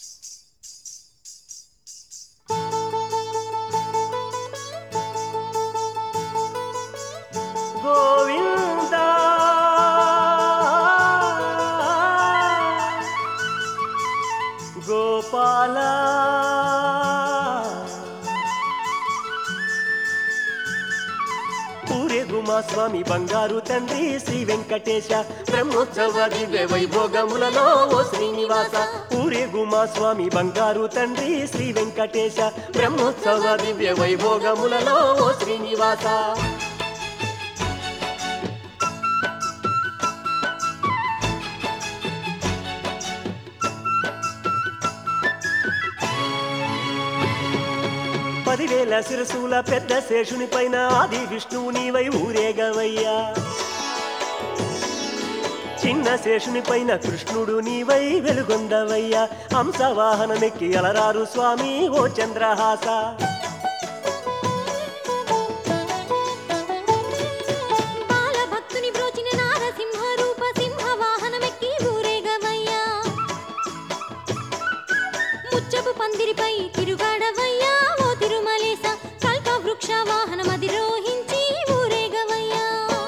గోవింద గోపాల ఊరేగు మా స్వామి బంగారు తండ్రి శ్రీ వెంకటేశ బ్రహ్మోత్సవ దివ్య వైభోగములలో ఓ శ్రీనివాస ఊరేగు మా స్వామి బంగారు తండ్రి శ్రీ వెంకటేశ బ్రహ్మోత్సవ దివ్య వైభోగములలో ఓ శ్రీనివాస పదివేల శిరసుల పెద్ద శేషుని పైన ఆది విష్ణువు నీవై ఊరేగవయ్యా చిన్న శేషుని పైన కృష్ణుడు నీవై వెలుగొందవయ్యా హంసవాహనమెక్కి అలరారు స్వామి ఓ చంద్రహాస బాలభక్తుని బ్రోచిన నారసింహ రూప సింహ వాహనమెక్కి ఊరేగవయ్యా ముచ్చపు పందిరిపై తిరుగాడవయ్యా ఓ తిరుమలేస కల్ప వృక్ష వాహనం అధిరోహించి ఊరేగవయ్యా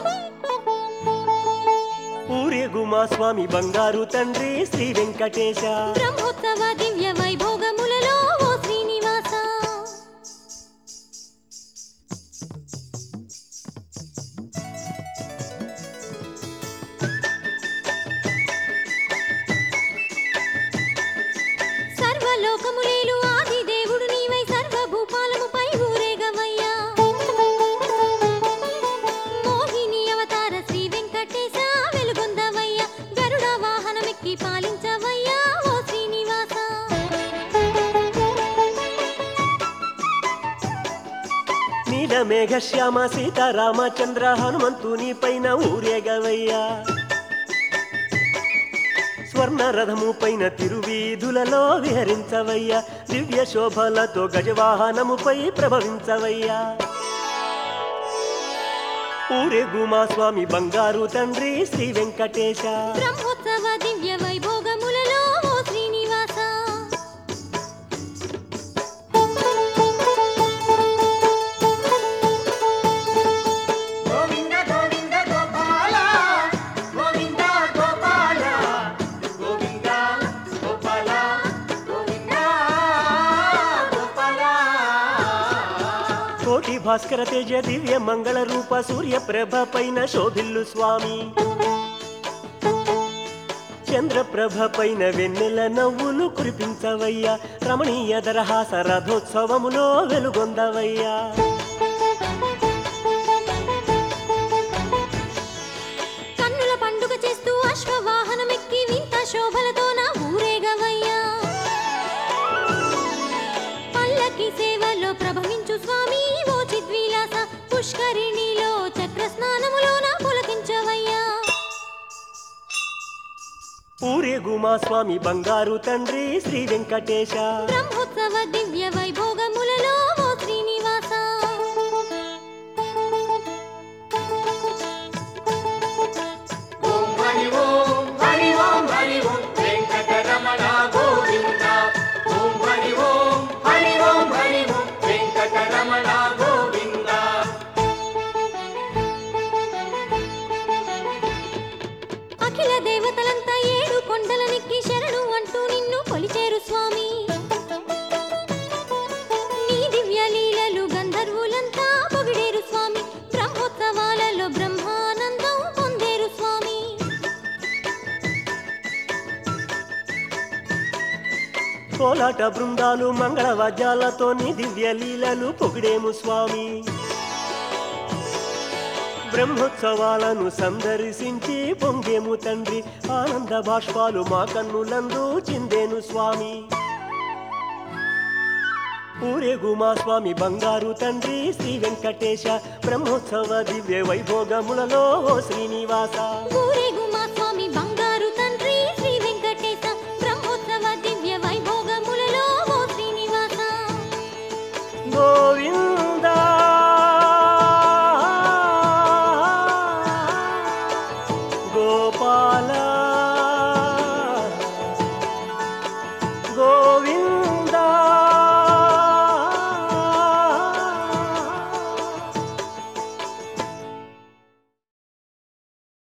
ఊరేగు మా స్వామి బంగారు తండ్రి శ్రీ వెంకటేశ బ్రహ్మోత్సవ దివ్య వైభోగములలో ఓ శ్రీనివాస సర్వలోకములేలు ఆది దేవుడు నీవై సర్వభూపాలముపై ఊరేగవయ్యా మోహిని అవతార శ్రీ వెంకటేశ వెలుగొందవయ్యా గరుడ వాహనమెక్కి పాలించవయ్యా ఓ శ్రీనివాస నీల మేఘ శ్యామ సీతారామచంద్ర హనుమంతుని పైన ఊరేగవయ్యా స్వర్ణ రథము పైన తిరువీధులలో విహరించవయ్యా దివ్య శోభలతో గజవాహనముపై ప్రభవించవయ్యా ఊరేగు మా స్వామి బంగారు తండ్రి శ్రీ వెంకటేశ బ్రహ్మోత్సవ దివ్య వైభోగములలో ఓ శ్రీనివాస గోవింద గోవింద గోపాల గోవింద గోపాల గోవింద గోపాల గోవింద గోపాల కోటి భాస్కర తేజ దివ్య మంగళ రూప సూర్య ప్రభ పైన శోభిల్లు స్వామి చంద్రప్రభ పైన వెన్నెల నవ్వులు కురిపించవయ్యా రమణీయ దరహాస రథోత్సవములో వెలుగొందవయ్యా కన్నుల పండుగ చేస్తూ అశ్వవాహనమెక్కి వింత శోభలతో నా ఊరేగవయ్యా పల్లకి సేవలో ప్రభవించు స్వామి ఓ చిద్విలాస పుష్కరిణిలో చక్ర స్నానములో నా పులకించవయ్యా ఊరేగు మా స్వామి బంగారు తండ్రి శ్రీ వెంకటేశ బ్రహ్మోత్సవ దివ్య వైభోగములలో ఓ శ్రీనివాస ఓం హరి ఓం హరి ఓం హరి ఓం వెంకటరమణ గోవింద ఓం హరి ఓం హరి ఓం హరి ఓం వెంకటరమణ గోవింద అఖిల దేవతలంతా ఏడు కొండలనెక్కి శరణు అంటూ నిన్ను కొలిచేరు స్వామి నీ దివ్య లీలలు గంధర్వులంతా పొగిడేరు స్వామి బ్రహ్మోత్సవాలలో బ్రహ్మానందం పొందేరు స్వామి కోలాట బృందాలు మంగళ వాద్యాలతో నీ దివ్య లీలలు పొగిడేము స్వామి బ్రహ్మోత్సవాలను సందర్శించి పొంగేము తండ్రి ఆనంద బాష్పాలు మా కన్నులందు చిందేను స్వామి ఊరేగు మా స్వామి బంగారు తండ్రి శ్రీ వెంకటేశ బ్రహ్మోత్సవ దివ్య వైభోగములలో ఓ శ్రీనివాస ఊరేగు